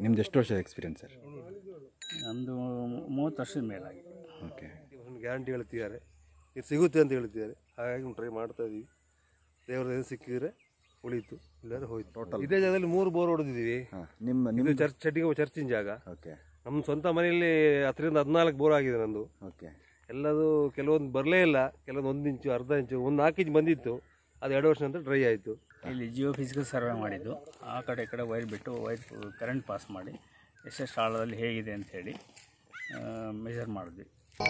ನಿಮ್ದು ಎಷ್ಟು ವರ್ಷದ ಎಕ್ಸ್ಪೀರಿಯನ್ಸ್ ಸರ್ ನಮ್ಮದು ಮೂವತ್ತು ವರ್ಷದ ಮೇಲಾಗಿದೆ ಓಕೆ ಒಂದು ಗ್ಯಾರಂಟಿ ಹೇಳ್ತಿದ್ದಾರೆ ಇದು ಸಿಗುತ್ತೆ ಅಂತ ಹೇಳ್ತಿದ್ದಾರೆ ಹಾಗಾಗಿ ಟ್ರೈ ಮಾಡ್ತಾ ಇದೀವಿ ದೇವ್ರ ಸಿಕ್ಕಿದ್ರೆ ಉಳೀತು ಇಲ್ಲಾದ್ರೆ ಹೋಯ್ತು ಟೋಟಲ್ ಇದೇ ಜಾಗದಲ್ಲಿ ಮೂರು ಬೋರ್ ಹೊಡೆದಿದ್ದೀವಿ ಹಾಂ ನಿಮ್ಮ ಇದು ನಿಮ್ಮ ಚರ್ಚ್ ಚಟ್ಟಿಗೆ ಚರ್ಚಿನ ಜಾಗ ಓಕೆ ನಮ್ಮ ಸ್ವಂತ ಮನೆಯಲ್ಲಿ ಹತ್ತರಿಂದ ಹದಿನಾಲ್ಕು ಬೋರ್ ಆಗಿದೆ ನಂದು ಓಕೆ ಎಲ್ಲದು ಕೆಲವೊಂದು ಬರಲೇ ಇಲ್ಲ ಕೆಲವೊಂದು ಒಂದು ಇಂಚು ಅರ್ಧ ಇಂಚು ಒಂದು ನಾಲ್ಕು ಇಂಚು ಬಂದಿತ್ತು ಅದು ಎರಡು ವರ್ಷ ನಂತರ ಡ್ರೈ ಆಯಿತು ಇಲ್ಲಿ ಜಿಯೋ ಫಿಸಿಕಲ್ ಸರ್ವೆ ಮಾಡಿದ್ದು ಆ ಕಡೆ ಈ ಕಡೆ ವೈರ್ ಬಿಟ್ಟು ವೈರ್ ಕರೆಂಟ್ ಪಾಸ್ ಮಾಡಿ ಎಷ್ಟೆಷ್ಟು ಆಳದಲ್ಲಿ ಹೇಗಿದೆ ಅಂತ ಹೇಳಿ ಮೆಜರ್ ಮಾಡಿದ್ವಿ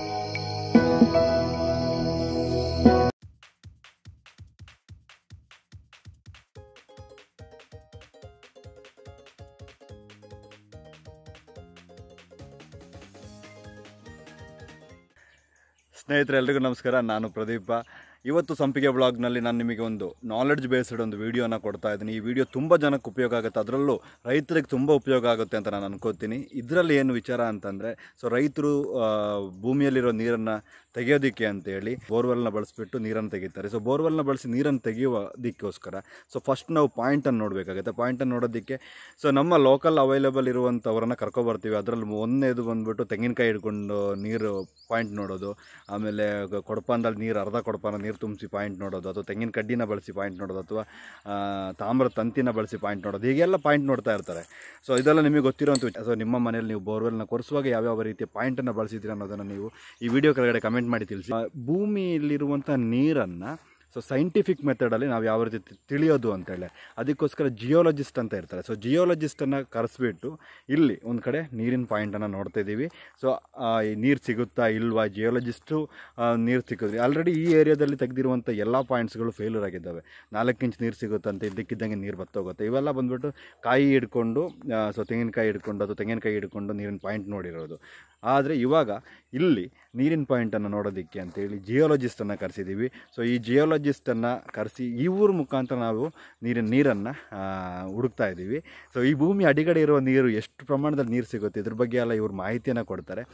ಸ್ನೇಹಿತರೆ ಎಲ್ರಿಗೂ ನಮಸ್ಕಾರ ನಾನು ಪ್ರದೀಪ ಇವತ್ತು ಸಂಪಿಗೆ ಬ್ಲಾಗ್ನಲ್ಲಿ ನಾನು ನಿಮಗೆ ಒಂದು ನಾಲೆಡ್ಜ್ ಬೇಸ್ಡ್ ಒಂದು ವಿಡಿಯೋನ ಕೊಡ್ತಾ ಇದ್ದೀನಿ ಈ ವಿಡಿಯೋ ತುಂಬ ಜನಕ್ಕೆ ಉಪಯೋಗ ಆಗುತ್ತೆ ಅದರಲ್ಲೂ ರೈತರಿಗೆ ತುಂಬ ಉಪಯೋಗ ಆಗುತ್ತೆ ಅಂತ ನಾನು ಅನ್ಕೋತೀನಿ ಇದರಲ್ಲಿ ಏನು ವಿಚಾರ ಅಂತಂದರೆ ಸೊ ರೈತರು ಆ, ಭೂಮಿಯಲ್ಲಿರೋ ನೀರನ್ನು ತೆಗೆಯೋದಕ್ಕೆ ಅಂತೇಳಿ ಬೋರ್ವೆಲ್ನ ಬಳಸಿಬಿಟ್ಟು ನೀರನ್ನು ತೆಗಿತಾರೆ ಸೊ ಬೋರ್ವೆಲ್ನ ಬಳಸಿ ನೀರನ್ನು ತೆಗೆಯೋದಕ್ಕೋಸ್ಕರ ಸೊ ಫಸ್ಟ್ ನಾವು ಪಾಯಿಂಟನ್ನು ನೋಡಬೇಕಾಗುತ್ತೆ ಪಾಯಿಂಟನ್ನು ನೋಡೋದಕ್ಕೆ ಸೊ ನಮ್ಮ ಲೋಕಲ್ ಅವೈಲೇಬಲ್ ಇರುವಂಥವ್ರನ್ನ ಕರ್ಕೊಬರ್ತೀವಿ ಅದರಲ್ಲಿ ಒಂದನೇದು ಬಂದ್ಬಿಟ್ಟು ತೆಂಗಿನಕಾಯಿ ಹಿಡ್ಕೊಂಡು ನೀರು ಪಾಯಿಂಟ್ ನೋಡೋದು ಆಮೇಲೆ ಗ- ಕೊಡಪಾನದಲ್ಲಿ ನೀರು ಅರ್ಧ ಕೊಡಪಾನ ನೀರು ತುಂಬಿಸಿ ಪಾಯಿಂಟ್ ನೋಡೋದು ಅಥವಾ ತೆಂಗಿನ ಕಡ್ಡಿನ ಬಳಸಿ ಪಾಯಿಂಟ್ ನೋಡೋದು ಅಥವಾ ಆ, ತಾಮ್ರ ತಂತಿನ ಬಳಸಿ ಪಾಯಿಂಟ್ ನೋಡೋದು ಹೀಗೆಲ್ಲ ಪಾಯಿಂಟ್ ನೋಡ್ತಾ ಇರ್ತಾರೆ ಸೊ ಇದೆಲ್ಲ ನಿಮಗೆ ಗೊತ್ತಿರೋಂಥ ವಿಚಾರ ಸೊ ನಿಮ್ಮ ಮನೆಯಲ್ಲಿ ನೀವು ಬೋರ್ವೆಲ್ನ ಕೊರೆಸುವಾಗ ಯಾವ್ಯಾವ ರೀತಿಯ ಪಾಯಿಂಟನ್ನು ಬಳಸಿದ್ದೀರಿ ಅನ್ನೋದನ್ನು ನೀವು ಈ ವಿಡಿಯೋ ಕೆಳಗಡೆ ಕಮೆಂಟ್ ಮಾಡಿ ತಿಳಿಸಿ ಆ, ಭೂಮಿಯಲ್ಲಿರುವಂಥ ನೀರನ್ನು ಸೊ ಸೈಂಟಿಫಿಕ್ ಮೆಥಡಲ್ಲಿ ನಾವು ಯಾವ ರೀತಿ ತಿ- ತಿಳಿಯೋದು ಅಂತೇಳಿ ಅದಕ್ಕೋಸ್ಕರ ಜಿಯೋಲಜಿಸ್ಟ್ ಅಂತ ಇರ್ತಾರೆ ಸೊ ಜಿಯೋಲಜಿಸ್ಟನ್ನು ಕರೆಸ್ಬಿಟ್ಟು ಇಲ್ಲಿ ಒಂದು ಕಡೆ ನೀರಿನ ಪಾಯಿಂಟನ್ನು ನೋಡ್ತಾ ಇದ್ದೀವಿ ಸೊ ಈ ನೀರು ಸಿಗುತ್ತಾ ಇಲ್ವಾ ಜಿಯೋಲಜಿಸ್ಟು ನೀರು ಸಿಕ್ಕಿದ್ರಿ ಆಲ್ರೆಡಿ ಈ ಏರಿಯಾದಲ್ಲಿ ತೆಗೆದಿರುವಂಥ ಎಲ್ಲ ಪಾಯಿಂಟ್ಸ್ಗಳು ಫೇಲ್ಯೂರ್ ಆಗಿದ್ದಾವೆ ನಾಲ್ಕು ಇಂಚ್ ನೀರು ಸಿಗುತ್ತಂತೆ ಇದ್ದಕ್ಕಿದ್ದಂಗೆ ನೀರು ಬತ್ತೋಗುತ್ತೆ ಇವೆಲ್ಲ ಬಂದ್ಬಿಟ್ಟು ಕಾಯಿ ಹಿಡ್ಕೊಂಡು ಸೊ ತೆಂಗಿನಕಾಯಿ ಹಿಡ್ಕೊಂಡು ಅಥವಾ ತೆಂಗಿನಕಾಯಿ ಹಿಡ್ಕೊಂಡು ನೀರಿನ ಪಾಯಿಂಟ್ ನೋಡಿರೋದು ಆದರೆ ಇವಾಗ ಇಲ್ಲಿ ನೀರಿನ ಪಾಯಿಂಟನ್ನು ನೋಡೋದಕ್ಕೆ ಅಂತೇಳಿ ಜಿಯೋಲಜಿಸ್ಟನ್ನು ಕರೆಸಿದ್ದೀವಿ ಸೊ ಈ ಜಿಯೋಲಜಿಸ್ಟನ್ನು ಕರೆಸಿ ಇವ್ರ ಮುಖಾಂತರ ನಾವು ನೀರಿನ ನೀರನ್ನು ಹುಡುಕ್ತಾ ಇದ್ದೀವಿ ಸೊ ಈ ಭೂಮಿ ಅಡಿಗಡೆ ಇರುವ ನೀರು ಎಷ್ಟು ಪ್ರಮಾಣದಲ್ಲಿ ನೀರು ಸಿಗುತ್ತೆ ಇದ್ರ ಬಗ್ಗೆ ಎಲ್ಲ ಇವ್ರು ಮಾಹಿತಿಯನ್ನು ಕೊಡ್ತಾರೆ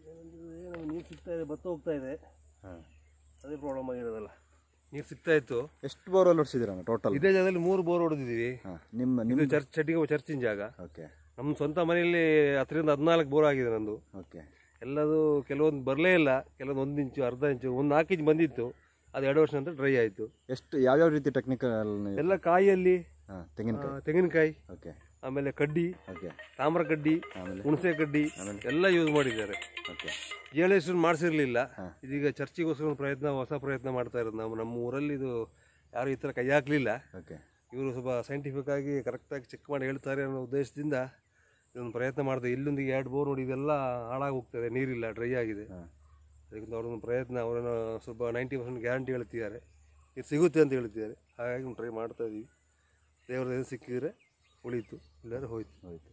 ಏನು ನೀರು ಸಿಗ್ತಾ ಇದೆ ಬತ್ತ ಹೋಗ್ತಾ ಇದೆ ಅದೇ ಪ್ರಾಬ್ಲಮ್ ಆಗಿರೋದಲ್ಲ ನೀರು ಸಿಗ್ತಾ ಇತ್ತು ಎಷ್ಟು ಬೋರ್ವೆಲ್ ಹೊಡ್ಸಿದ್ದೀರ ಟೋಟಲ್ ಇದೇ ಜಾಗದಲ್ಲಿ ಮೂರು ಬೋರ್ ಹೊಡೆದಿದ್ದೀವಿ ಹಾಂ ನಿಮ್ಮ ಇದು ನಿಮ್ಮ ಚರ್ಚ್ ಚಟ್ಟಿಗೆ ಚರ್ಚಿನ ಜಾಗ ಓಕೆ ನಮ್ಮ ಸ್ವಂತ ಮನೆಯಲ್ಲಿ ಹತ್ತರಿಂದ ಹದಿನಾಲ್ಕು ಬೋರ್ ಆಗಿದೆ ನಂದು ಓಕೆ ಎಲ್ಲದು ಕೆಲವೊಂದು ಬರಲೇ ಇಲ್ಲ ಕೆಲವೊಂದು ಒಂದು ಇಂಚು ಅರ್ಧ ಇಂಚು ಒಂದು ನಾಲ್ಕು ಇಂಚು ಬಂದಿತ್ತು ಅದು ಎರಡು ವರ್ಷ ನಂತರ ಡ್ರೈ ಆಯಿತು ಎಷ್ಟು ಯಾವ್ಯಾವ ರೀತಿ ಟೆಕ್ನಿಕಲ್ ಎಲ್ಲ ಕಾಯಿಯಲ್ಲಿ ಹಾಂ ಆ, ತೆಂಗಿನಕಾಯಿ ತೆಂಗಿನಕಾಯಿ ಓಕೆ ಆಮೇಲೆ ಕಡ್ಡಿ ಓಕೆ ತಾಮ್ರ ಕಡ್ಡಿ ಆಮೇಲೆ ಹುಣಸೆ ಕಡ್ಡಿ ಎಲ್ಲ ಯೂಸ್ ಮಾಡಿದ್ದಾರೆ ಓಕೆ ಜಿ ಮಾಡಿಸಿರ್ಲಿಲ್ಲ ಇದೀಗ ಚರ್ಚಿಗೋಸ್ಕರ ಒಂದು ಪ್ರಯತ್ನ ಹೊಸ ಪ್ರಯತ್ನ ಮಾಡ್ತಾ ಇರೋದು ನಾವು ನಮ್ಮ ಊರಲ್ಲಿ ಇದು ಯಾರು ಈ ಥರ ಕೈ ಹಾಕಲಿಲ್ಲ ಓಕೆ ಇವರು ಸ್ವಲ್ಪ ಸೈಂಟಿಫಿಕ್ ಆಗಿ ಕರೆಕ್ಟಾಗಿ ಚೆಕ್ ಮಾಡಿ ಹೇಳ್ತಾರೆ ಅನ್ನೋ ಉದ್ದೇಶದಿಂದ ಇದೊಂದು ಪ್ರಯತ್ನ ಮಾಡಿದೆ ಇಲ್ಲೊಂದು ಎರಡು ಬೋರ್ ನೋಡಿ ಇದೆಲ್ಲ ಹಾಳಾಗಿ ಹೋಗ್ತದೆ ನೀರಿಲ್ಲ ಡ್ರೈ ಆಗಿದೆ ಹಾಂ ಅದಕ್ಕಿಂತ ಅವ್ರೊಂದು ಪ್ರಯತ್ನ ಅವರನ್ನು ಸ್ವಲ್ಪ ನೈಂಟಿ ಪರ್ಸೆಂಟ್ ಗ್ಯಾರಂಟಿ ಹೇಳ್ತಿದ್ದಾರೆ ಇದು ಸಿಗುತ್ತೆ ಅಂತ ಹೇಳ್ತಿದ್ದಾರೆ ಹಾಗಾಗಿ ಟ್ರೈ ಮಾಡ್ತಾ ಇದೀವಿ ದೇವ್ರ ಸಿಕ್ಕಿದ್ರೆ ಉಳೀತು ಇಲ್ಲಾದ್ರೆ ಹೋಯ್ತು ಹೋಯ್ತು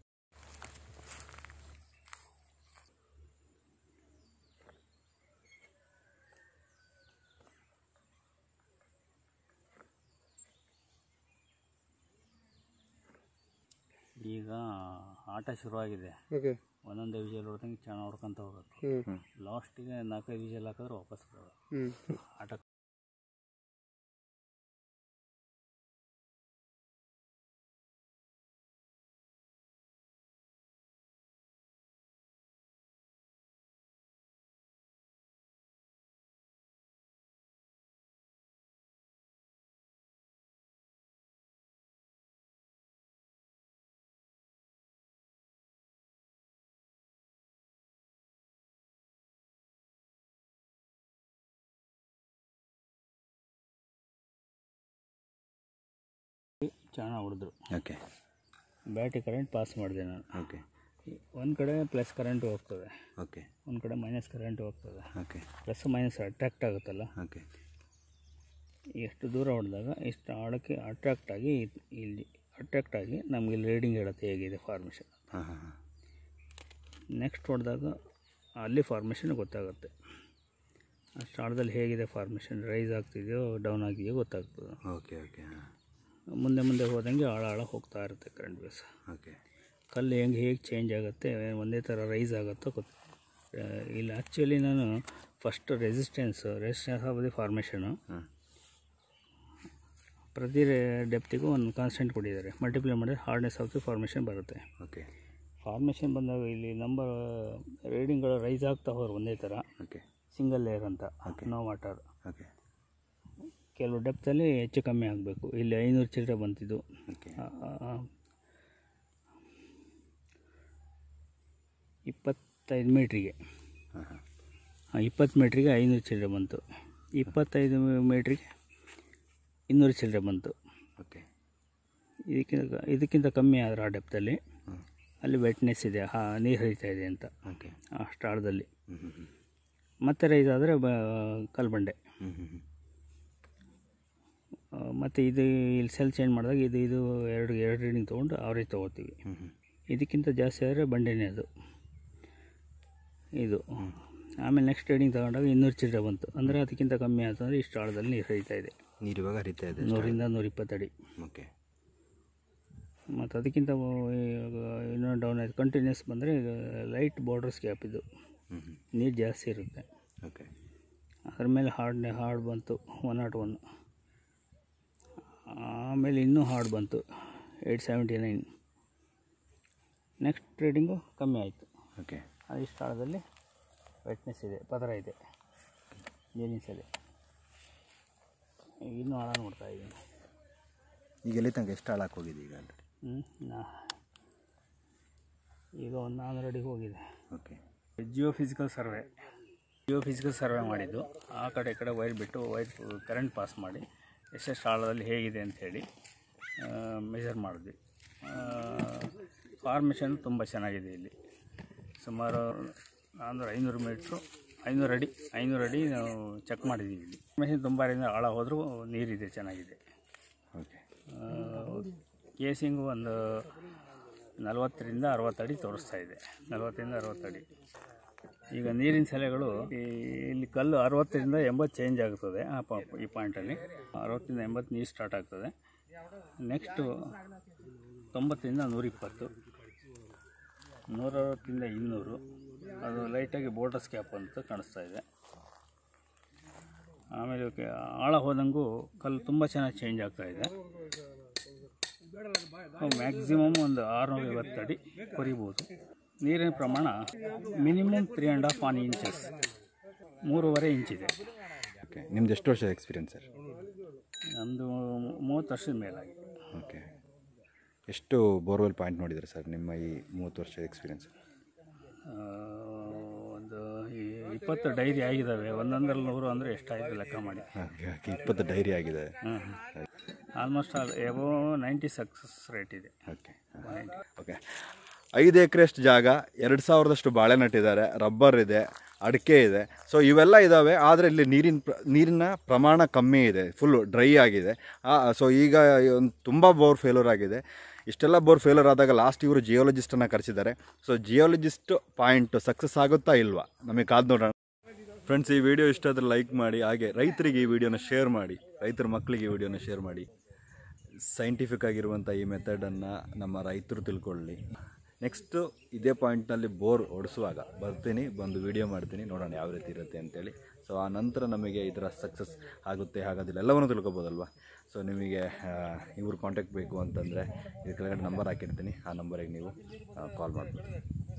ಈಗ ಆಟ ಶುರುವಾಗಿದೆ ಓಕೆ ಒಂದೊಂದೇ ವಿಜಲ್ ಹೊಡ್ದಂಗೆ ಚೆನ್ನಾಗಿ ಹೊಡ್ಕೊಂತ ಹೋಗ್ಬೇಕು ಹ್ಞೂ ಲಾಸ್ಟಿಗೆ ನಾಲ್ಕೈದು ವಿಜಲ್ ಹಾಕಿದ್ರೆ ವಾಪಸ್ ಬರೋದು ಹ್ಞೂ ಆಟ ಚೆನ್ನಾಗಿ ಹೊಡೆದ್ರು ಓಕೆ ಬ್ಯಾಟ್ರಿ ಕರೆಂಟ್ ಪಾಸ್ ಮಾಡಿದೆ ನಾನು ಓಕೆ ಒಂದು ಕಡೆ ಪ್ಲಸ್ ಕರೆಂಟ್ ಹೋಗ್ತದೆ ಓಕೆ ಒಂದು ಕಡೆ ಮೈನಸ್ ಕರೆಂಟ್ ಹೋಗ್ತದೆ ಓಕೆ ಪ್ಲಸ್ ಮೈನಸ್ ಅಟ್ರಾಕ್ಟ್ ಆಗುತ್ತಲ್ಲ ಓಕೆ ಎಷ್ಟು ದೂರ ಹೊಡೆದಾಗ ಇಷ್ಟು ಆಳಕ್ಕೆ ಅಟ್ರಾಕ್ಟ್ ಆಗಿ ಇದ್- ಇಲ್ಲಿ ಅಟ್ರಾಕ್ಟ್ ಆಗಿ ನಮಗೆ ಇಲ್ಲಿ ರೀಡಿಂಗ್ ಹೇಳುತ್ತೆ ಹೇಗಿದೆ ಫಾರ್ಮೇಷನ್ ಹಾಂ ಹಾಂ ಹಾಂ ನೆಕ್ಸ್ಟ್ ಹೊಡೆದಾಗ ಅಲ್ಲಿ ಫಾರ್ಮೇಷನ್ ಗೊತ್ತಾಗುತ್ತೆ ಅಷ್ಟು ಆಳದಲ್ಲಿ ಹೇಗಿದೆ ಫಾರ್ಮೇಷನ್ ರೈಸ್ ಆಗ್ತಿದೆಯೋ ಡೌನ್ ಆಗಿದೆಯೋ ಗೊತ್ತಾಗ್ತದೆ ಓಕೆ ಓಕೆ ಹಾಂ ಮುಂದೆ ಮುಂದೆ ಹೋದಂಗೆ ಆಳ ಆಳ ಹೋಗ್ತಾ ಇರುತ್ತೆ ಕರೆಂಟ್ ಬೇಸ್ ಓಕೆ ಕಲ್ಲು ಹೆಂಗೆ ಹೇಗೆ ಚೇಂಜ್ ಆಗುತ್ತೆ ಒಂದೇ ಥರ ರೈಸ್ ಆಗುತ್ತೋ ಗೊತ್ತು ಆ, ಇಲ್ಲಿ ಆ್ಯಕ್ಚುಲಿ ನಾನು first resistance resistance of the formation ಹಾಂ ಪ್ರತಿ ಡೆಪ್ತಿಗೂ ಒಂದು ಕಾನ್ಸ್ಟೆಂಟ್ ಕೊಟ್ಟಿದ್ದಾರೆ ಮಲ್ಟಿಪ್ಲೈ ಮಾಡಿದ್ರೆ ಹಾರ್ಡ್ನೆಸ್ ಆಫ್ ದಿ ಫಾರ್ಮೇಷನ್ ಬರುತ್ತೆ ಓಕೆ ಫಾರ್ಮೇಷನ್ ಬಂದಾಗ ಇಲ್ಲಿ ನಂಬರ್ ರೀಡಿಂಗ್ಗಳು ರೈಸ್ ಆಗ್ತಾ ಹೋದ್ರೆ ಒಂದೇ ಥರ ಓಕೆ ಸಿಂಗಲ್ ಲೇಯರ್ ಅಂತ ನೋ ವಾಟರ್ ಓಕೆ ಕೆಲವು ಡೆಪ್ತಲ್ಲಿ ಹೆಚ್ಚು ಕಮ್ಮಿ ಆಗಬೇಕು ಇಲ್ಲಿ ಐನೂರು ಚಿಲ್ಲರೆ ಬಂತಿದ್ದು ಓಕೆ ಆ, ಆ, ಆ. ಇಪ್ಪತ್ತೈದು ಮೀಟ್ರಿಗೆ ಹಾಂ ಹಾಂ ಹಾಂ ಇಪ್ಪತ್ತು ಮೀಟ್ರಿಗೆ ಐನೂರು ಚಿಲ್ಲರೆ ಬಂತು ಇಪ್ಪತ್ತೈದು ಮೀಟ್ರಿಗೆ ಇನ್ನೂರು ಚಿಲ್ಲರೆ ಬಂತು ಓಕೆ ಇದಕ್ಕಿಂತ ಇದಕ್ಕಿಂತ ಕಮ್ಮಿ ಆದರೆ ಆ ಡೆಪ್ತಲ್ಲಿ ಹ್ಞೂ ಅಲ್ಲಿ ವೆಟ್ನೆಸ್ ಇದೆ ಹಾ ನೀರು ಹರಿತಾ ಇದೆ ಅಂತ ಓಕೆ ಅಷ್ಟು ಆಳದಲ್ಲಿ ಹ್ಞೂ ಹ್ಞೂ ಹ್ಞೂ ಮತ್ತೆ ರೈಸ್ ಆದರೆ ಬ ಕಲ್ಬಂಡೆ ಹ್ಞೂ ಹ್ಞೂ ಹ್ಞೂ ಮತ್ತು ಇದು ಇಲ್ಲಿ ಸೆಲ್ ಚೇಂಜ್ ಮಾಡಿದಾಗ ಇದು ಇದು ಎರಡು ಎರಡು ರೀಡಿಂಗ್ ತೊಗೊಂಡು ಅವರೇಜ್ ತೊಗೋತೀವಿ ಹ್ಞೂ ಹ್ಞೂ ಇದಕ್ಕಿಂತ ಜಾಸ್ತಿ ಆದರೆ ಬಂಡೆನೇ ಅದು ಇದು ಆಮೇಲೆ ನೆಕ್ಸ್ಟ್ ರೀಡಿಂಗ್ ತಗೊಂಡಾಗ ಇನ್ನೂರು ಚಿಲ್ಲರೆ ಬಂತು ಅಂದರೆ ಅದಕ್ಕಿಂತ ಕಮ್ಮಿ ಆಯ್ತು ಅಂದರೆ ಇಷ್ಟು ಆಳದಲ್ಲಿ ನೀರು ಹರಿತಾ ಇದೆ ನೀರು ಇವಾಗ ಹರಿತಾ ಇದೆ ನೂರಿಂದ ನೂರಿಪ್ಪತ್ತಡಿ ಓಕೆ ಮತ್ತು ಅದಕ್ಕಿಂತ ಇನ್ನೂ ಡೌನ್ ಆಯ್ತು ಕಂಟಿನ್ಯೂಸ್ ಬಂದರೆ ಈಗ ಲೈಟ್ ಬಾರ್ಡರ್ಸ್ ಗ್ಯಾಪ್ ಇದು ಹ್ಞೂ ಹ್ಞೂ ನೀರು ಜಾಸ್ತಿ ಇರುತ್ತೆ ಓಕೆ ಅದ್ರ ಮೇಲೆ ಹಾರ್ಡ್ನೆ ಹಾರ್ಡ್ ಬಂತು ಒನ್ ನಾಟ್ ಒನ್ ಆಮೇಲೆ ಇನ್ನೂ ಹಾರ್ಡ್ ಬಂತು eight seventy nine next reading ಕಮ್ಮಿ ಆಯಿತು ಓಕೆ ಅದು ಇಷ್ಟು ಆಳದಲ್ಲಿ ವೆಟ್ನೆಸ್ ಇದೆ ಪದರ ಇದೆ ನೀರಿನ ಸಲ ಇನ್ನೂ ಆಳ ನೋಡ್ತಾ ಇದ್ದೀನಿ ಈಗ ಎಲ್ಲಿ ತನಕ ಎಷ್ಟು ಹಾಳಾಗಿ ಹೋಗಿದೆ ಈಗ ಆಲ್ರೆಡಿ ಹ್ಞೂ ನಾ ಈಗ ಒಂದು ನಾನ್ನೂರು ಅಡಿಗೆ ಹೋಗಿದೆ okay geophysical survey geophysical survey ಮಾಡಿದ್ದು ಆ ಕಡೆ ಈ ಕಡೆ ವೈರ್ ಬಿಟ್ಟು ವೈರ್ ಕರೆಂಟ್ ಪಾಸ್ ಮಾಡಿ ಎಷ್ಟೆಷ್ಟು ಆಳದಲ್ಲಿ ಹೇಗಿದೆ ಅಂಥೇಳಿ ಮೆಜರ್ ಮಾಡಿದ್ವಿ ಫಾರ್ಮೇಷನ್ ತುಂಬ ಚೆನ್ನಾಗಿದೆ ಇಲ್ಲಿ ಸುಮಾರು ಅಂದರೆ ಐನೂರು ಮೀಟ್ರು ಐನೂರು ಅಡಿ ಐನೂರು ಅಡಿ ನಾವು ಚೆಕ್ ಮಾಡಿದ್ದೀವಿ ಇಲ್ಲಿ ಮೆಷಿನ್ ತುಂಬ ಆಳ ಹೋದರೂ ನೀರಿದೆ ಚೆನ್ನಾಗಿದೆ ಓಕೆ ಕೇಸಿಂಗು ಒಂದು ನಲವತ್ತರಿಂದ ಅರವತ್ತಡಿ ತೋರಿಸ್ತಾ ಇದೆ ನಲವತ್ತರಿಂದ ಅರವತ್ತಡಿ ಈಗ ನೀರಿನ ಸೆಲೆಗಳು ಈ ಇಲ್ಲಿ ಕಲ್ಲು ಅರವತ್ತರಿಂದ ಎಂಬತ್ತು ಚೇಂಜ್ ಆಗ್ತದೆ ಆ ಪ ಈ ಪಾಯಿಂಟಲ್ಲಿ ಅರವತ್ತರಿಂದ ಎಂಬತ್ತು ನೀರು ಸ್ಟಾರ್ಟ್ ಆಗ್ತದೆ ನೆಕ್ಸ್ಟು ತೊಂಬತ್ತರಿಂದ ನೂರಿಪ್ಪತ್ತು ನೂರವತ್ತಿಂದ ಇನ್ನೂರು ಅದು ಲೈಟಾಗಿ ಬೋರ್ಡರ್ಸ್ ಕ್ಯಾಪ್ ಅಂತ ಕಾಣಿಸ್ತಾ ಇದೆ ಆಮೇಲೆ ಇವಕ್ಕೆ ಆಳ ಹೋದಂಗೂ ಕಲ್ಲು ತುಂಬ ಚೆನ್ನಾಗಿ ಚೇಂಜ್ ಆಗ್ತಾ ಇದೆ ಮ್ಯಾಕ್ಸಿಮಮ್ ಒಂದು ಆರುನೂರ ಐವತ್ತು ಅಡಿ ಕೊರಿಬೋದು ನೀರಿನ ಪ್ರಮಾಣ minimum three and half an inches ಮೂರುವರೆ ಇಂಚಿದೆ ಓಕೆ ನಿಮ್ದು ಎಷ್ಟು ವರ್ಷದ ಎಕ್ಸ್ಪೀರಿಯನ್ಸ್ ಸರ್ ನಮ್ಮದು ಮೂವತ್ತು ವರ್ಷದ ಮೇಲಾಗಿ ಓಕೆ ಎಷ್ಟು ಬೋರ್ವೆಲ್ ಪಾಯಿಂಟ್ ನೋಡಿದ್ದಾರೆ ಸರ್ ನಿಮ್ಮ ಈ ಮೂವತ್ತು ವರ್ಷದ ಎಕ್ಸ್ಪೀರಿಯನ್ಸ್ ಆ, ಒಂದು ಈ ಇಪ್ಪತ್ತು ಡೈರಿ ಆಗಿದ್ದಾವೆ ಒಂದೊಂದರಲ್ಲಿ ನೂರು ಅಂದರೆ ಎಷ್ಟಾಯಿತು ಲೆಕ್ಕ ಮಾಡಿ ಓಕೆ ಓಕೆ ಇಪ್ಪತ್ತು ಡೈರಿ ಆಗಿದೆ almost all above ninety success rate ಇದೆ ಓಕೆ ಓಕೆ ಐದು ಎಕರೆಷ್ಟು ಜಾಗ ಎರಡು ಸಾವಿರದಷ್ಟು ಬಾಳೆ ನಟ್ಟಿದ್ದಾರೆ ರಬ್ಬರ್ ಇದೆ ಅಡಿಕೆ ಇದೆ ಸೊ ಇವೆಲ್ಲ ಇದ್ದಾವೆ ಆದರೆ ಇಲ್ಲಿ ನೀರಿನ ಪ್ರ ನೀರಿನ ಪ್ರಮಾಣ ಕಮ್ಮಿ ಇದೆ ಫುಲ್ಲು ಡ್ರೈ ಆಗಿದೆ ಸೊ ಈಗ ಒಂದು ತುಂಬ ಬೋರ್ ಫೇಲ್ಯೂರ್ ಆಗಿದೆ ಇಷ್ಟೆಲ್ಲ ಬೋರ್ ಫೇಲ್ಯೂರ್ ಆದಾಗ ಲಾಸ್ಟ್ ಇವರು ಜಿಯೋಲಜಿಸ್ಟನ್ನು ಕರೆಸಿದ್ದಾರೆ ಸೊ ಜಿಯೋಲಜಿಸ್ಟ್ ಪಾಯಿಂಟ್ ಸಕ್ಸಸ್ ಆಗುತ್ತಾ ಇಲ್ವಾ ನಮಗೆ ಕಾದು ನೋಡೋಣ ಫ್ರೆಂಡ್ಸ್ ಈ ವಿಡಿಯೋ ಇಷ್ಟ ಆದರೆ ಲೈಕ್ ಮಾಡಿ ಹಾಗೆ ರೈತರಿಗೆ ಈ ವಿಡಿಯೋನ ಶೇರ್ ಮಾಡಿ ರೈತರ ಮಕ್ಕಳಿಗೆ ಈ ವಿಡಿಯೋನ ಶೇರ್ ಮಾಡಿ ಸೈಂಟಿಫಿಕ್ ಆಗಿರುವಂಥ ಈ ಮೆಥಡನ್ನು ನಮ್ಮ ರೈತರು ತಿಳ್ಕೊಳ್ಳಿ ನೆಕ್ಸ್ಟು ಇದೇ ಪಾಯಿಂಟ್ನಲ್ಲಿ ಬೋರ್ ಓಡಿಸುವಾಗ ಬರ್ತೀನಿ ಬಂದು ವಿಡಿಯೋ ಮಾಡ್ತೀನಿ ನೋಡೋಣ ಯಾವ ರೀತಿ ಇರುತ್ತೆ ಅಂತೇಳಿ ಸೊ ಆ ನಂತರ ನಮಗೆ ಈ ಥರ ಸಕ್ಸಸ್ ಆಗುತ್ತೆ ಹಾಗೋದಿಲ್ಲ ಎಲ್ಲವನ್ನೂ ತಿಳ್ಕೊಬೋದಲ್ವ ಸೊ ನಿಮಗೆ ಇವ್ರ ಕಾಂಟ್ಯಾಕ್ಟ್ ಬೇಕು ಅಂತಂದರೆ ಇದ್ರ ಕೆಳಗಡೆ ನಂಬರ್ ಹಾಕಿರ್ತೀನಿ ಆ ನಂಬರಿಗೆ ನೀವು ಕಾಲ್ ಮಾಡ್ಬೋದು